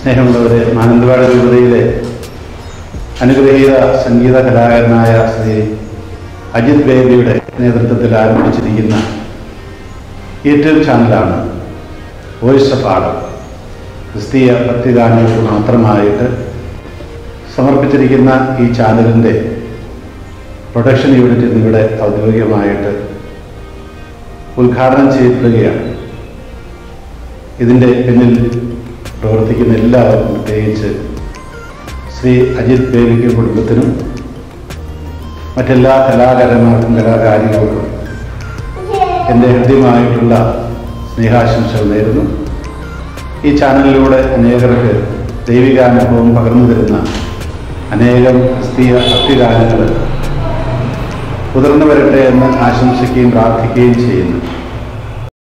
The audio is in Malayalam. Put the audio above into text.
സ്നേഹമുള്ളവരെ മാനന്തവാട രൂപതയിലെ അനുഗ്രഹീത സംഗീത കലാകാരനായ ശ്രീ അജിത് ബേബിയുടെ നേതൃത്വത്തിൽ ആരംഭിച്ചിരിക്കുന്ന യൂട്യൂബ് ചാനലാണ് വോയിസ് ഓഫ് ആർഡർ ക്രിസ്തീയ ഭക്തിഗാനങ്ങൾക്ക് മാത്രമായിട്ട് സമർപ്പിച്ചിരിക്കുന്ന ഈ ചാനലിൻ്റെ പ്രൊഡക്ഷൻ യൂണിറ്റ് ഇന്നിവിടെ ഔദ്യോഗികമായിട്ട് ഉദ്ഘാടനം ചെയ്യപ്പെടുകയാണ് ഇതിൻ്റെ പിന്നിൽ പ്രവർത്തിക്കുന്ന എല്ലാവർക്കും പ്രത്യേകിച്ച് ശ്രീ അജിത് ബേബിക്കും കുടുംബത്തിനും മറ്റെല്ലാ കലാകാരന്മാർക്കും കലാകാരികൾക്കും എൻ്റെ ഹൃദ്യമായിട്ടുള്ള സ്നേഹാശംസകൾ നേരുന്നു ഈ ചാനലിലൂടെ അനേകർക്ക് ദൈവികാനുഭവം പകർന്നു തരുന്ന അനേകം ക്രിസ്തീയ ഭക്തിഗാനങ്ങൾ തുടർന്നു വരട്ടെ എന്ന് ആശംസിക്കുകയും പ്രാർത്ഥിക്കുകയും ചെയ്യുന്നു